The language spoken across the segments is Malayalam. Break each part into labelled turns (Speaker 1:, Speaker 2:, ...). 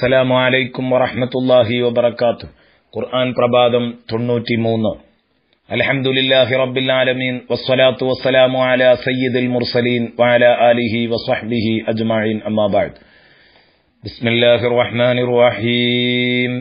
Speaker 1: അസ്സലാമു അലൈക്കും വറഹ്മത്തുള്ളാഹി വബറകാതുഹു ഖുർആൻ പ്രഭാതം തൊണ്ണൂറ്റിമൂന്ന് അൽഹംദുലില്ലാഹി റബ്ബിൽ ആലമീൻ വസ്സലാത്തു വസ്സലാമു അലാ സയ്യിദിൽ മുർസലീൻ വഅലാ ആലിഹി വസഹ്ബിഹി അജ്മഈൻ അമ്മാ ബഅദ് ബിസ്മില്ലാഹിർ റഹ്മാനിർ റഹീം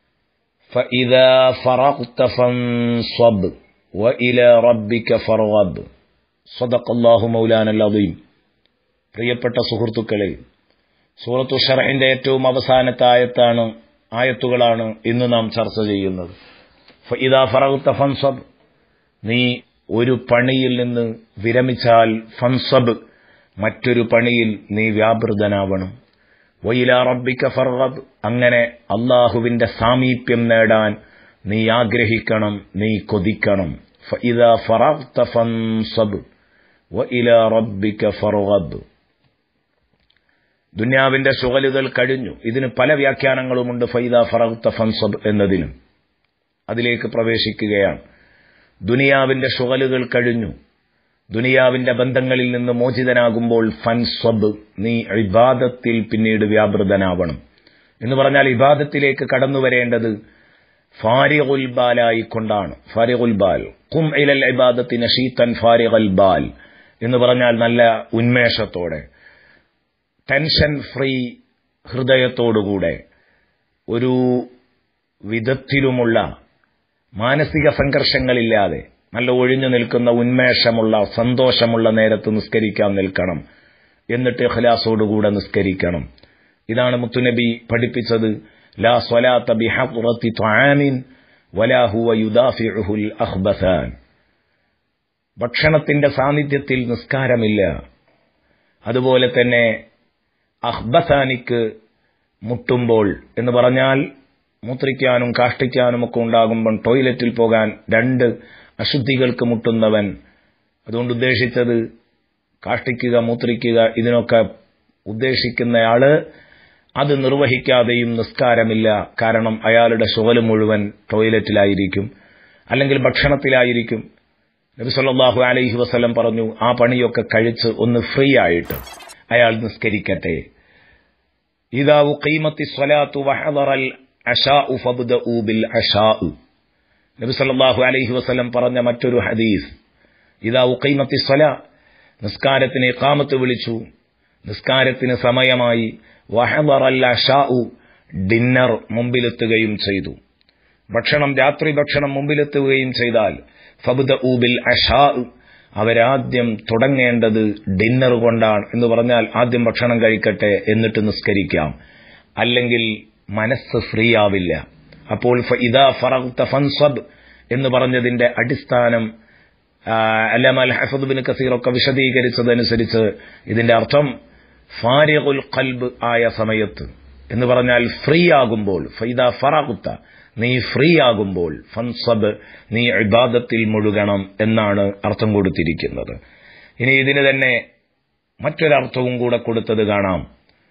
Speaker 1: فإذا فرغت فانصب وإلى ربك فارغب صدق الله مولانا العظيم പ്രിയപ്പെട്ട സുഹൃത്തുക്കളെ സൂറത്തു ഷറഹിന്റെ ഏറ്റവും അവസാനത്തെ ആയത്താണ് ആയത്തുകളാണ് ഇന്ന് നാം ചർച്ച ചെയ്യുന്നത് ഇതാ ഫറകുത്ത ഫൻസബ് നീ ഒരു പണിയിൽ നിന്ന് വിരമിച്ചാൽ ഫൻസബ് മറ്റൊരു പണിയിൽ നീ വ്യാപൃതനാവണം വൈല റബ്ബിക്ക ഫർഗബ് അങ്ങനെ അള്ളാഹുവിന്റെ സാമീപ്യം നേടാൻ നീ ആഗ്രഹിക്കണം നീ കൊതിക്കണം ഇതാ ഫറഗ്ത ഫൻസബ് വഇല റബ്ബിക ഫർഗബ് ദുന്യാവിന്റെ ശുഗലുകൾ കഴിഞ്ഞു ഇതിന് പല വ്യാഖ്യാനങ്ങളുമുണ്ട് ഫൈദ ഫറഗ്ത ഫൻസബ് എന്നതിനും അതിലേക്ക് പ്രവേശിക്കുകയാണ് ദുനിയാവിന്റെ ശുഗലുകൾ കഴിഞ്ഞു ദുനിയാവിന്റെ ബന്ധങ്ങളിൽ നിന്ന് മോചിതനാകുമ്പോൾ ഫൻസബ് നീ ഇബാദത്തിൽ പിന്നീട് വ്യാപൃതനാവണം എന്ന് പറഞ്ഞാൽ ഇബാദത്തിലേക്ക് കടന്നു വരേണ്ടത് ഫാരിഖുൽ ബാലായി കൊണ്ടാണ് ഫാരിഖുൽ ബാൽ കും ഇലൽ ഇബാദത്തി നഷീത്തൻ ഫാരിഖൽ ബാൽ എന്ന് പറഞ്ഞാൽ നല്ല ഉന്മേഷത്തോടെ ടെൻഷൻ ഫ്രീ ഹൃദയത്തോടുകൂടെ ഒരു വിധത്തിലുമുള്ള മാനസിക സംഘർഷങ്ങളില്ലാതെ നല്ല ഒഴിഞ്ഞു നിൽക്കുന്ന ഉന്മേഷമുള്ള സന്തോഷമുള്ള നേരത്ത് നിസ്കരിക്കാൻ നിൽക്കണം എന്നിട്ട് ഖലാസോടുകൂടെ നിസ്കരിക്കണം ഇതാണ് മുത്തുനബി പഠിപ്പിച്ചത് ലാ സ്വലാത്ത ബിഹറത്തി ത്വാമിൻ വലാ ഹുവ യുദാഫിഉഹുൽ അഖ്ബസാൻ ഭക്ഷണത്തിന്റെ സാന്നിധ്യത്തിൽ നിസ്കാരമില്ല അതുപോലെ തന്നെ അഹ്ബസാനിക്ക് മുട്ടുമ്പോൾ എന്ന് പറഞ്ഞാൽ മൂത്രിക്കാനും കാഷ്ടിക്കാനും ഒക്കെ ഉണ്ടാകുമ്പോൾ ടോയ്ലറ്റിൽ പോകാൻ രണ്ട് അശുദ്ധികൾക്ക് മുട്ടുന്നവൻ അതുകൊണ്ട് ഉദ്ദേശിച്ചത് കാഷ്ടിക്കുക മൂത്രിക്കുക ഇതിനൊക്കെ ഉദ്ദേശിക്കുന്നയാള് അത് നിർവഹിക്കാതെയും നിസ്കാരമില്ല കാരണം അയാളുടെ ശുവല് മുഴുവൻ ടോയ്ലറ്റിലായിരിക്കും അല്ലെങ്കിൽ ഭക്ഷണത്തിലായിരിക്കും നബി സല്ലല്ലാഹു അലൈഹി വസല്ലം പറഞ്ഞു ആ പണിയൊക്കെ കഴിച്ച് ഒന്ന് ഫ്രീ ആയിട്ട് അയാൾ നിസ്കരിക്കട്ടെ ഇതാ ഉഖീമത്തി സ്വലാത്തു വഹദറൽ അഷാഉ ഫബ്ദഉ ബിൽ അഷാഉ നബി സല്ലല്ലാഹു അലൈഹി വസല്ലം പറഞ്ഞ മറ്റൊരു ഹദീസ് ഇതാ ഉഖീമത്തി സ്വലാ നിസ്കാരത്തിന് ഇഖാമത്ത് വിളിച്ചു നിസ്കാരത്തിന് സമയമായി വഹദറൽ അഷാഉ ഡിന്നർ മുമ്പിലെത്തുകയും ചെയ്തു ഭക്ഷണം രാത്രി ഭക്ഷണം മുമ്പിലെത്തുകയും ചെയ്താൽ ഫബ്ദ ഊബിൽ അഷാ അവരാദ്യം തുടങ്ങേണ്ടത് ഡിന്നർ കൊണ്ടാണ് എന്ന് പറഞ്ഞാൽ ആദ്യം ഭക്ഷണം കഴിക്കട്ടെ എന്നിട്ട് നിസ്കരിക്കാം അല്ലെങ്കിൽ മനസ്സ് ഫ്രീ ആവില്ല അപ്പോൾ ഇതാ ഫറഗ്ത ഫൻസബ് എന്ന് പറഞ്ഞതിന്റെ അടിസ്ഥാനം അല്ലാമ അൽ ഹഫദ് ബിൻ കസീറൊക്കെ വിശദീകരിച്ചതനുസരിച്ച് ഇതിന്റെ അർത്ഥം ഫാരിഖുൽ ഖൽബ് ആയ സമയത്ത് എന്ന് പറഞ്ഞാൽ ഫ്രീ ആകുമ്പോൾ ഫൈദ ഫറാഖുത്ത നീ ഫ്രീ ആകുമ്പോൾ ഫൻസബ് നീ ഇബാദത്തിൽ മുഴുകണം എന്നാണ് അർത്ഥം കൊടുത്തിരിക്കുന്നത് ഇനി ഇതിന് തന്നെ മറ്റൊരർത്ഥവും കൂടെ കൊടുത്തത് കാണാം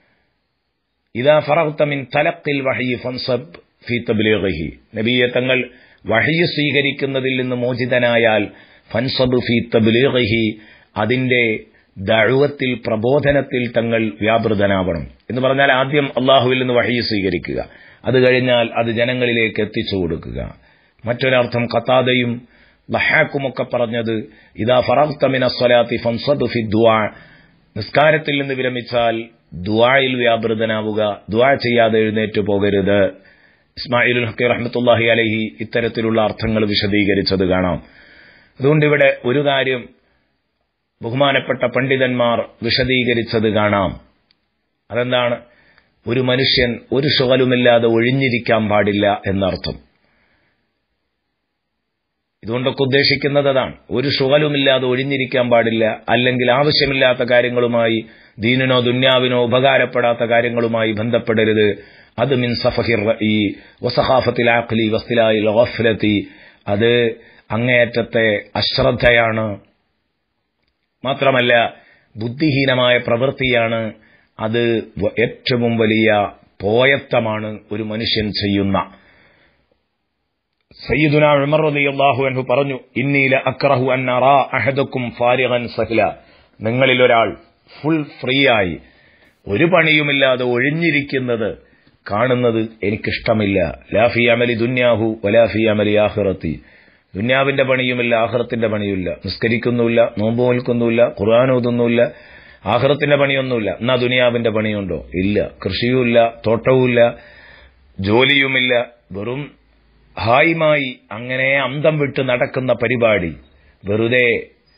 Speaker 1: ഇതാ ഫറഖ്ത മിൻ തലക്കിൽ വഹി ഫൻസബ് ഫി തബ്ലീഗിഹി നബിയെ തങ്ങൾ വഹി സ്വീകരിക്കുന്നതിൽ നിന്ന് മോചിതനായാൽ ഫൻസബ് ഫി തബ്ലീഗിഹി അതിന്റെ ദഴുവത്തിൽ പ്രബോധനത്തിൽ തങ്ങൾ വ്യാപൃതനാവണം എന്ന് പറഞ്ഞാൽ ആദ്യം അള്ളാഹുവിൽ നിന്ന് വഹി സ്വീകരിക്കുക അത് കഴിഞ്ഞാൽ അത് ജനങ്ങളിലേക്ക് എത്തിച്ചു കൊടുക്കുക മറ്റൊരർത്ഥം കത്താതയും ലഹാക്കുമൊക്കെ പറഞ്ഞത് ഇതാ ഫറാഖ്തമിന സ്വലാത്തി ഫൻസദ് ഫി ദുആ നിസ്കാരത്തിൽ നിന്ന് വിരമിച്ചാൽ ദുആയിൽ വ്യാപൃതനാവുക ദുആ ചെയ്യാതെ എഴുന്നേറ്റ് പോകരുത് ഇസ്മായിൽ ഹക്കി റഹ്മത്തുല്ലാഹി അലഹി ഇത്തരത്തിലുള്ള അർത്ഥങ്ങൾ വിശദീകരിച്ചത് കാണാം അതുകൊണ്ട് ഇവിടെ ഒരു കാര്യം ബഹുമാനപ്പെട്ട പണ്ഡിതന്മാർ വിശദീകരിച്ചത് കാണാം അതെന്താണ് ഒരു മനുഷ്യൻ ഒരു ഷുഗലുമില്ലാതെ ഒഴിഞ്ഞിരിക്കാൻ പാടില്ല എന്നർത്ഥം ഇതുകൊണ്ടൊക്കെ ഉദ്ദേശിക്കുന്നത് അതാണ് ഒരു ഷുഗലുമില്ലാതെ ഒഴിഞ്ഞിരിക്കാൻ പാടില്ല അല്ലെങ്കിൽ ആവശ്യമില്ലാത്ത കാര്യങ്ങളുമായി ദീനിനോ ദുന്യാവിനോ ഉപകാരപ്പെടാത്ത കാര്യങ്ങളുമായി ബന്ധപ്പെടരുത് അത് മിൻ സഫഹിർ ഈ വസഹാഫത്തിൽ ആഖ്ലി വസ്തിലായി ഗഫലത്തി അത് അങ്ങേയറ്റത്തെ അശ്രദ്ധയാണ് മാത്രമല്ല ബുദ്ധിഹീനമായ പ്രവൃത്തിയാണ് അത് ഏറ്റവും വലിയ പോയത്തമാണ് ഒരു മനുഷ്യൻ ചെയ്യുന്ന സയ്യിദുന ഉമർ റളിയല്ലാഹു അൻഹു പറഞ്ഞു ഇന്നീല അക്റഹു അൻ അറാ അഹദക്കും ഫാരിഗൻ സഹ്ല നിങ്ങളിൽ ഒരാൾ ഫുൾ ഫ്രീ ആയി ഒരു പണിയുമില്ലാതെ ഒഴിഞ്ഞിരിക്കുന്നത് കാണുന്നത് എനിക്കിഷ്ടമില്ല ലാഫി അമലി ദുന്യാഹു വലാഫി അമലി ആഹിറത്തി ദുന്യാവിന്റെ പണിയുമില്ല ആഹ്റത്തിന്റെ പണിയുമില്ല നിസ്കരിക്കുന്നുമില്ല നോമ്പ് നിൽക്കുന്നുമില്ല ഖുർആൻ ഓതുന്നുമില്ല ആഹ്റത്തിന്റെ പണിയൊന്നുമില്ല എന്നാ ദുനിയാവിന്റെ പണിയുണ്ടോ ഇല്ല കൃഷിയുമില്ല തോട്ടവുമില്ല ജോലിയുമില്ല വെറും ഹായുമായി അങ്ങനെ അന്തം വിട്ട് നടക്കുന്ന പരിപാടി വെറുതെ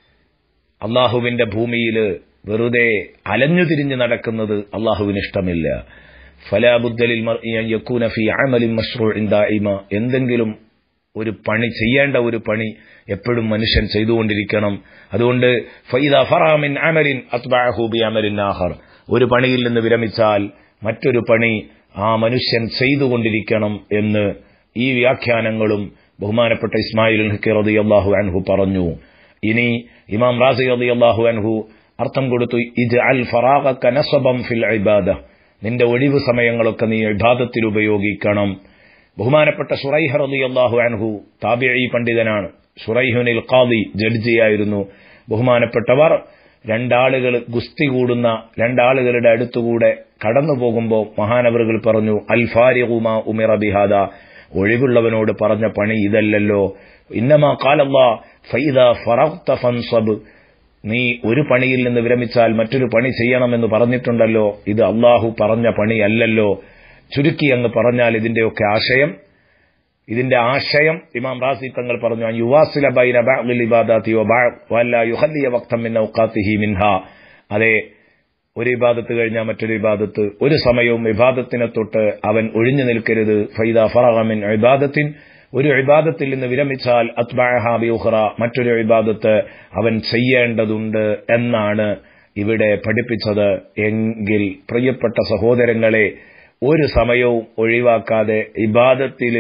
Speaker 1: അള്ളാഹുവിന്റെ ഭൂമിയിൽ വെറുതെ അലഞ്ഞു തിരിഞ്ഞ് നടക്കുന്നത് അള്ളാഹുവിന് ഇഷ്ടമില്ല ഫലാബുദ്ദലിൽ യക്കൂന ഫി അമലിൻ മഷ്റൂഇൻ ദായിമ എന്തെങ്കിലും ഒരു പണി ചെയ്യേണ്ട ഒരു പണി എപ്പോഴും മനുഷ്യൻ ചെയ്തുകൊണ്ടിരിക്കണം അതുകൊണ്ട് ഫൈദ ഫറാമിൻ അമലിൻ അത്ബഅഹു ബി അമലിൻ ആഖർ ഒരു പണിയിൽ നിന്ന് വിരമിച്ചാൽ മറ്റൊരു പണി ആ മനുഷ്യൻ ചെയ്തുകൊണ്ടിരിക്കണം എന്ന് ഈ വ്യാഖ്യാനങ്ങളും ബഹുമാനപ്പെട്ട ഇസ്മായിൽ ഹക്കി റളിയല്ലാഹു അൻഹു പറഞ്ഞു ഇനി ഇമാം റാസി റളിയല്ലാഹു അൻഹു അർത്ഥം കൊടുത്തു ഇത് അൽ ഫറാഖക നസബം ഫിൽ ഇബാദ നിന്റെ ഒഴിവ് സമയങ്ങളൊക്കെ നീ ഇബാദത്തിൽ ഉപയോഗിക്കണം ബഹുമാനപ്പെട്ട ഷുറൈഹ് റളിയല്ലാഹു അൻഹു താബിഈ പണ്ഡിതനാണ് ഷുറൈഹുനിൽ ഖാദി ജഡ്ജിയായിരുന്നു ബഹുമാനപ്പെട്ടവർ രണ്ടാളുകൾ ഗുസ്തി കൂടുന്ന രണ്ടാളുകളുടെ അടുത്തുകൂടെ കടന്നു പോകുമ്പോൾ മഹാനവറുകൾ പറഞ്ഞു അൽ ഫാരിഖുമാ ഉമിറ ബിഹാദ ഒഴിവുള്ളവനോട് പറഞ്ഞ പണി ഇതല്ലല്ലോ ഇന്നമാ കാലല്ലാ ഫൈദ ഫറഖ്ത ഫൻസബ് നീ ഒരു പണിയിൽ നിന്ന് വിരമിച്ചാൽ മറ്റൊരു പണി ചെയ്യണമെന്ന് പറഞ്ഞിട്ടുണ്ടല്ലോ ഇത് അള്ളാഹു പറഞ്ഞ പണിയല്ലല്ലോ ചുരുക്കി അങ്ങ് പറഞ്ഞാൽ ഇതിന്റെയൊക്കെ ആശയം ഇതിന്റെ ആശയം ഇമാം റാസി തങ്ങൾ പറഞ്ഞു യുവാസില ബൈന ബഅ്ദിൽ ഇബാദാത്തി വല്ല യുഹല്ലിയ വക്തം മിൻ ഔഖാത്തിഹി മിൻഹ അതെ ഒരു ഇബാദത്ത് കഴിഞ്ഞാൽ മറ്റൊരു ഇബാദത്ത് ഒരു സമയവും ഇബാദത്തിനെ തൊട്ട് അവൻ ഒഴിഞ്ഞു നിൽക്കരുത് ഫൈദ ഫറഹമിൻ ഇബാദത്തിൻ ഒരു ഇബാദത്തിൽ നിന്ന് വിരമിച്ചാൽ അത്ബഅഹാബി ഉഖറ മറ്റൊരു ഇബാദത്ത് അവൻ ചെയ്യേണ്ടതുണ്ട് എന്നാണ് ഇവിടെ പഠിപ്പിച്ചത് എങ്കിൽ പ്രിയപ്പെട്ട സഹോദരങ്ങളെ ഒരു സമയവും ഒഴിവാക്കാതെ ഇബാദത്തിൽ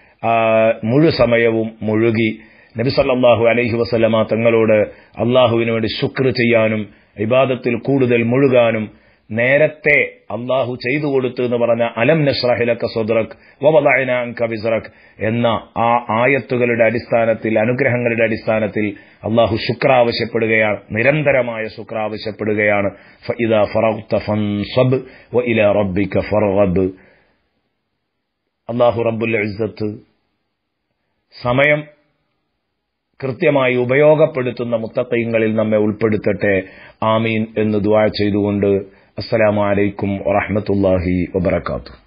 Speaker 1: മുഴു സമയവും മുഴുകി നബിസല്ലാഹു അലൈഹി വസല്ലമ തങ്ങളോട് അള്ളാഹുവിന് വേണ്ടി ശുക്ർ ചെയ്യാനും ഇബാദത്തിൽ കൂടുതൽ മുഴുകാനും നേരത്തെ അള്ളാഹു ചെയ്തു കൊടുത്തു എന്ന് പറഞ്ഞ അലം നഷ്റഹിലക്ക സ്വദ്രക് വവദഅനാൻക വിസ്റക് എന്ന ആ ആയത്തുകളുടെ അടിസ്ഥാനത്തിൽ അനുഗ്രഹങ്ങളുടെ അടിസ്ഥാനത്തിൽ അള്ളാഹു ശുക്ര ആവശ്യപ്പെടുകയാണ് നിരന്തരമായ ശുക്ര ആവശ്യപ്പെടുകയാണ് ഫഇദാ ഫറഗ്ത ഫൻസബ് വഇലാ റബ്ബിക ഫർഗബ് അള്ളാഹു റബ്ബുൽ ഇസ്സത്ത് സമയം കൃത്യമായി ഉപയോഗപ്പെടുത്തുന്ന മുത്തക്കയങ്ങളിൽ നമ്മെ ഉൾപ്പെടുത്തട്ടെ ആമീൻ എന്ന് ദുആ ചെയ്തുകൊണ്ട് അസ്സലാമു അലൈക്കും വറഹ്മത്തുള്ളാഹി വബറകാതുഹു